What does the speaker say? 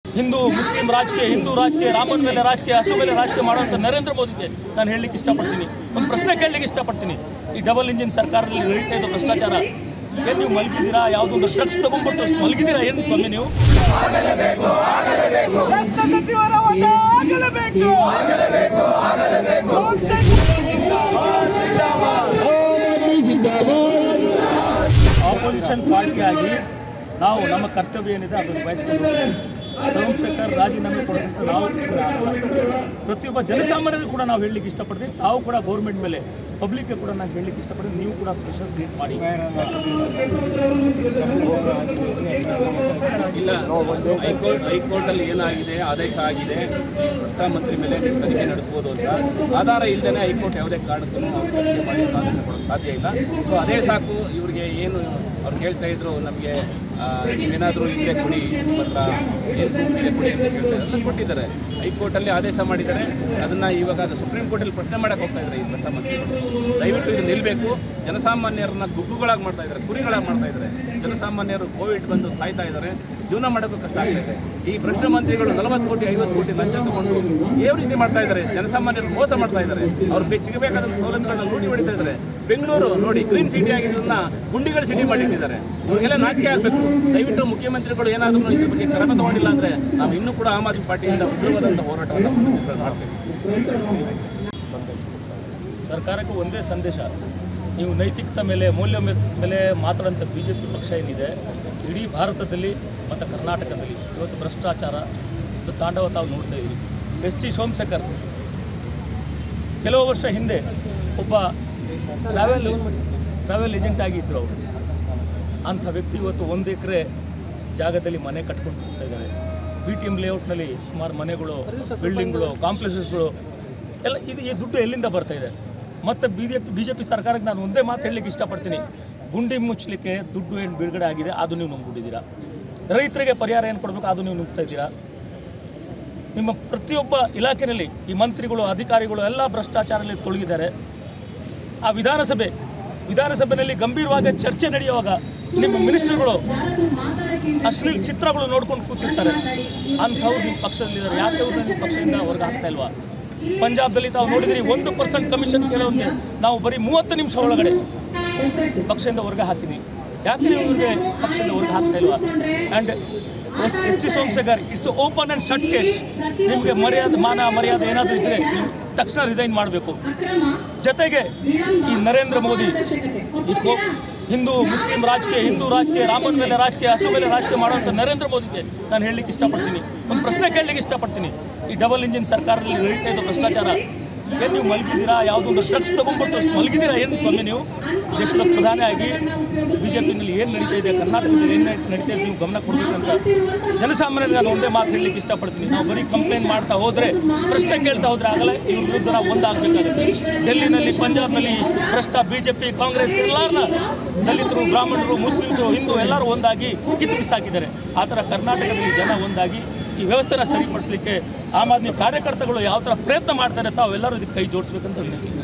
Hindu Muslim ರಾಜಕೀಯ ಹಿಂದೂ ರಾಜಕೀಯ ರಾಮನ ಮೇಲೆ ರಾಜಕೀಯ ಹಸು ಮೇಲೆ ರಾಜಕೀಯ ಮಾಡುವಂಥ ನರೇಂದ್ರ ಮೋದಿಗೆ ನಾನು ಹೇಳಲಿಕ್ಕೆ ಇಷ್ಟಪಡ್ತೀನಿ ಒಂದು ಪ್ರಶ್ನೆ ಕೇಳಲಿಕ್ಕೆ ಇಷ್ಟಪಡ್ತೀನಿ ಈ ಡಬಲ್ ಇಂಜಿನ್ ಸರ್ಕಾರದಲ್ಲಿ ನಡೀತಾ ಇದ್ದ ಭ್ರಷ್ಟಾಚಾರ ಏನು ನೀವು ಮಲಗಿದ್ದೀರಾ ಯಾವುದೊಂದು ಡ್ರಗ್ಸ್ ತಗೊಂಡ್ಬಿಟ್ಟು ಮಲಗಿದ್ದೀರಾ ಏನು ಸ್ವಾಮಿ ನೀವು ಸಚಿವರ ವಜಾ ಆಗಲೇಬೇಕು ಆಪೋಸಿಷನ್ ಪಾರ್ಟಿಯಾಗಿ ನಾವು ನಮ್ಮ ಕರ್ತವ್ಯ ಏನಿದೆ ಅದನ್ನು ನಿಭಾಯಿಸ್ಕೊಂಡು ಹೋಗ್ತೀವಿ. ಸೋಮಶೇಖರ್ ರಾಜೀನಾಮೆ ಕೊಡುವಂತ ನಾವು ಕೂಡ ಆಗಲ್ಲ. ಪ್ರತಿಯೊಬ್ಬ ಜನಸಾಮಾನ್ಯರು ಕೂಡ ನಾವು ಹೇಳಲಿಕ್ಕೆ ಇಷ್ಟಪಡ್ತೀವಿ ತಾವು ಕೂಡ ಗೌರ್ಮೆಂಟ್ ಮೇಲೆ ಪಬ್ಲಿಕ್ಗೆ ಕೂಡ ನಾನು ಹೇಳಲಿಕ್ಕೆ ಇಷ್ಟಪಡ್ತೀನಿ ನೀವು ಕೂಡ ಪ್ರೆಷರ್ ಕ್ರಿಯೇಟ್ ಮಾಡಿ ಇಲ್ಲ ಹೈಕೋರ್ಟ್ ಹೈಕೋರ್ಟಲ್ಲಿ ಏನಾಗಿದೆ ಆದೇಶ ಆಗಿದೆ ಭ್ರಷ್ಟ ಮಂತ್ರಿ ಮೇಲೆ ತನಿಖೆ ನಡೆಸ್ಬೋದು ಅಂತ ಆಧಾರ ಇಲ್ಲದೇ ಹೈಕೋರ್ಟ್ ಯಾವುದೇ ಕಾರಣಕ್ಕೂ ಅವ್ರು ತನಿಖೆ ಮಾಡಿ ಆದೇಶ ಕೊಡೋಕ್ಕೆ ಸಾಧ್ಯ ಇಲ್ಲ ಸೊ ಅದೇ ಸಾಕು ಇವರಿಗೆ ಏನು ಅವ್ರು ಹೇಳ್ತಾ ಇದ್ರು ನಮಗೆ ನೀವೇನಾದರೂ ಇಲ್ಲೇ ಕೊಡಿ ಬಲ್ಲ ಏನು proof ಇದೆ ಕೊಡಿ ಅಂತ ಕೇಳ್ತಾ ಇದ್ರು. ಎಲ್ಲ ಕೊಟ್ಟಿದ್ದಾರೆ ಹೈಕೋರ್ಟಲ್ಲಿ ಆದೇಶ ಮಾಡಿದ್ದಾರೆ ಅದನ್ನು ಇವಾಗ ಅದು ಸುಪ್ರೀಂ ಕೋರ್ಟಲ್ಲಿ ಪ್ರಶ್ನೆ ಮಾಡಕ್ಕೆ ಹೋಗ್ತಾ ಇದ್ದಾರೆ ಈ ಭ್ರಷ್ಟ ಮಂತ್ರಿಗಳು ದಯವಿಟ್ಟು ಇದು ನಿಲ್ಲಬೇಕು ಜನಸಾಮಾನ್ಯರನ್ನ ಗುಗ್ಗುಗಳಾಗಿ ಮಾಡ್ತಾ ಇದ್ದಾರೆ ಕುರಿಗಳಾಗಿ ಮಾಡ್ತಾ ಇದ್ದಾರೆ ಜನಸಾಮಾನ್ಯರು ಕೋವಿಡ್ ಬಂದು ಸಾಯ್ತಾ ಇದ್ದಾರೆ ಜೀವನ ಮಾಡೋಕ್ಕೂ ಕಷ್ಟ ಆಗ್ತಾ ಇದೆ ಈ ಭ್ರಷ್ಟ ಮಂತ್ರಿಗಳು ನಲವತ್ತು ಕೋಟಿ ಐವತ್ತು ಕೋಟಿ ಲಂಚ ತಗೊಂಡು ಯಾವ ರೀತಿ ಮಾಡ್ತಾ ಇದ್ದಾರೆ ಜನಸಾಮಾನ್ಯರು ಮೋಸ ಮಾಡ್ತಾ ಇದ್ದಾರೆ ಅವ್ರು ಬೆ- ಸಿಗಬೇಕಾದ ಸವಲತ್ತುಗಳನ್ನ ಲೂಟಿ ಹೊಡಿತಾ ಇದ್ದಾರೆ ಬೆಂಗಳೂರು ನೋಡಿ ಗ್ರೀನ್ ಸಿಟಿ ಆಗಿದ್ದನ್ನ ಗುಂಡಿಗಳ ಸಿಟಿ ಮಾಡಿಟ್ಟಿದ್ದಾರೆ ಇವ್ರಿಗೆಲ್ಲ ನಾಚಿಕೆ ಆಗಬೇಕು ದಯವಿಟ್ಟು ಮುಖ್ಯಮಂತ್ರಿಗಳು ಏನಾದರೂ ಇದ್ರ ಬಗ್ಗೆ ಕ್ರಮ ತಗೊಂಡಿಲ್ಲ ಅಂದರೆ ನಾವು ಇನ್ನೂ ಕೂಡ ಆಮ್ ಆದ್ಮಿ ಪಾರ್ಟಿಯಿಂದ ಉಗ್ರವಾದಂಥ ಹೋರಾಟವನ್ನು ಮಾಡ್ತೇವೆ ಸರ್ಕಾರಕ್ಕೆ ಒಂದೇ ಸಂದೇಶ ನೀವು ನೈತಿಕತೆ ಮೇಲೆ ಮೌಲ್ಯ ಮೇ- ಮೇಲೆ ಮಾತಾಡೋಂಥ ಬಿ ಜೆ ಪಿ ಪಕ್ಷ ಏನಿದೆ ಇಡೀ ಭಾರತದಲ್ಲಿ ಮತ್ತು ಕರ್ನಾಟಕದಲ್ಲಿ ಇವತ್ತು ಭ್ರಷ್ಟಾಚಾರ ಒಂದು ತಾಂಡವ ತಾವು ನೋಡ್ತಾ ಇದ್ದೀರಿ ಎಸ್ ಟಿ ಸೋಮಶೇಖರ್ ಕೆಲವು ವರ್ಷ ಹಿಂದೆ ಒಬ್ಬ ಟ್ರಾವೆಲ್ ಟ್ರಾವೆಲ್ ಏಜೆಂಟ್ ಆಗಿದ್ದರು ಅವರು ಅಂಥ ವ್ಯಕ್ತಿ ಇವತ್ತು ಒಂದು ಎಕರೆ ಜಾಗದಲ್ಲಿ ಮನೆ ಕಟ್ಕೊಂಡು ಹೋಗ್ತಾ ಇದ್ದಾರೆ ಬಿ ಟಿ ಎಮ್ ಲೇಔಟ್ನಲ್ಲಿ ಸುಮಾರು ಮನೆಗಳು ಬಿಲ್ಡಿಂಗ್ಗಳು ಕಾಂಪ್ಲೆಕ್ಸಸ್ಗಳು ಎಲ್ಲ ಇದು ಈ ದುಡ್ಡು ಎಲ್ಲಿಂದ ಬರ್ತಾ ಇದೆ ಮತ್ತು B J P B J P ಸರ್ಕಾರಕ್ಕೆ ನಾನು ಒಂದೇ ಮಾತು ಹೇಳಲಿಕ್ಕೆ ಇಷ್ಟಪಡ್ತೀನಿ ಗುಂಡಿ ಮುಚ್ಚಲಿಕ್ಕೆ ದುಡ್ಡು ಏನು ಬಿಡುಗಡೆ ಆಗಿದೆ ಅದು ನೀವು ನುಂಗ್ಬಿಟ್ಟಿದ್ದೀರಾ ರೈತರಿಗೆ ಪರಿಹಾರ ಏನು ಕೊಡಬೇಕು ಅದು ನೀವು ನುಗ್ತಾ ಇದ್ದೀರಾ ನಿಮ್ಮ ಪ್ರತಿಯೊಬ್ಬ ಇಲಾಖೆಯಲ್ಲಿ ಈ ಮಂತ್ರಿಗಳು ಅಧಿಕಾರಿಗಳು ಎಲ್ಲ ಭ್ರಷ್ಟಾಚಾರದಲ್ಲಿ ತೊಳಗಿದ್ದಾರೆ ಆ ವಿಧಾನಸಭೆ ವಿಧಾನಸಭೆಯಲ್ಲಿ ಗಂಭೀರವಾಗಿ ಚರ್ಚೆ ನಡೆಯುವಾಗ ನಿಮ್ಮ ಮಿನಿಸ್ಟರ್ಗಳು ಅಶ್ಲೀಲ್ ಚಿತ್ರಗಳು ನೋಡ್ಕೊಂಡು ಕೂತಿರ್ತಾರೆ ಅಂಥವ್ರು ನಿಮ್ಮ ಪಕ್ಷದಲ್ಲಿದ್ದಾರೆ ಯಾಕೆ ಅವ್ರನ್ನ ನಿಮ್ಮ ಪಕ್ಷದಿಂದ ಹೊರಗೆ ಹಾಕ್ತಾ ಇಲ್ವಾ ಪಂಜಾಬ್ದಲ್ಲಿ ತಾವು ನೋಡಿದ್ರಿ ಒಂದು ಪರ್ಸೆಂಟ್ ಕಮಿಷನ್ ಕೇಳೋಂಗೆ ನಾವು ಬರೀ ಮೂವತ್ತು ನಿಮಿಷ ಒಳಗಡೆ ಪಕ್ಷದಿಂದ ಹೊರಗೆ ಹಾಕಿದ್ವಿ ಯಾಕೆ ನೀವು ಇವ್ರಿಗೆ ಪಕ್ಷದಿಂದ ಹೊರಗೆ ಹಾಕ್ತಾ ಇಲ್ವಾ and S T Somashekar it's open and shut case ನಿಮಗೆ ಮರ್ಯಾದೆ ಮಾನ ಮರ್ಯಾದೆ ಏನಾದರೂ ಇದ್ದರೆ ನೀವು ತಕ್ಷಣ ರಿಸೈನ್ ಮಾಡಬೇಕು ಜೊತೆಗೆ ಈ ನರೇಂದ್ರ ಮೋದಿ ಈ ಕೋ ಹಿಂದೂ ಮುಸ್ಲಿಂ ರಾಜಕೀಯ ಹಿಂದೂ ರಾಜಕೀಯ ರಾಮನ ಮೇಲೆ ರಾಜಕೀಯ ಹಸು ಮೇಲೆ ರಾಜಕೀಯ ಮಾಡುವಂಥ ನರೇಂದ್ರ ಮೋದಿಗೆ ನಾನು ಹೇಳಲಿಕ್ಕೆ ಇಷ್ಟಪಡ್ತೀನಿ ಒಂದು ಪ್ರಶ್ನೆ ಕೇಳಲಿಕ್ಕೆ ಇಷ್ಟಪಡ್ತೀನಿ ಈ ಡಬಲ್ ಇಂಜಿನ್ ಸರ್ಕಾರದಲ್ಲಿ ನಡೀತಾ ಇದ್ದ ಭ್ರಷ್ಟಾಚಾರ ಏನು ನೀವು ಮಲಗಿದ್ದೀರಾ ಯಾವುದೊಂದು ಡ್ರಗ್ಸ್ ತಗೊಂಡ್ಬಿಟ್ಟು ಮಲಗಿದ್ದೀರಾ ಏನು ಸ್ವಾಮಿ ನೀವು ದೇಶದ ಪ್ರಧಾನಿ ಆಗಿ ಬಿ ಜೆ ಪಿನಲ್ಲಿ ಏನು ನಡೀತಾ ಇದೆ ಕರ್ನಾಟಕದಲ್ಲಿ ಏನು ನಡೀತಾ ಇದೆ ನೀವು ಗಮನ ಕೊಡಬೇಕಂತ ಜನಸಾಮಾನ್ಯರಿಗೆ ನಾನು ಒಂದೇ ಮಾತು ಹೇಳಲಿಕ್ಕೆ ಇಷ್ಟಪಡ್ತೀನಿ ನಾವು ಬರೀ ಕಂಪ್ಲೇಂಟ್ ಮಾಡ್ತಾ ಹೋದರೆ ಪ್ರಶ್ನೆ ಕೇಳ್ತಾ ಹೋದರೆ ಆಗಲೇ ಇವ್ರ ವಿರುದ್ಧ ನಾವು ಒಂದಾಗಬೇಕಾಗುತ್ತೆ ಡೆಲ್ಲಿನಲ್ಲಿ ಪಂಜಾಬ್ನಲ್ಲಿ ಭ್ರಷ್ಟ ಬಿ ಜೆ ಪಿ ಕಾಂಗ್ರೆಸ್ ಎಲ್ಲರನ್ನ ದಲಿತರು ಬ್ರಾಹ್ಮಣರು ಮುಸ್ಲಿಮ್ಸು ಹಿಂದೂ ಎಲ್ಲರೂ ಒಂದಾಗಿ ಕಿತ್ತು ಬಿಸಾಕಿದ್ದಾರೆ ಆ ಥರ ಕರ್ನಾಟಕದಲ್ಲಿ ಜನ ಒಂದಾಗಿ ಈ ವ್ಯವಸ್ಥೆನ ಸರಿಪಡಿಸಲಿಕ್ಕೆ ಆಮ್ ಆದ್ಮಿ ಕಾರ್ಯಕರ್ತಗಳು ಯಾವ ಥರ ಪ್ರಯತ್ನ ಮಾಡ್ತಾರೆ ತಾವೆಲ್ಲರೂ ಇದಕ್ಕೆ ಕೈ ಜೋಡಿಸ್ಬೇಕಂತ ವಿನಂತಿ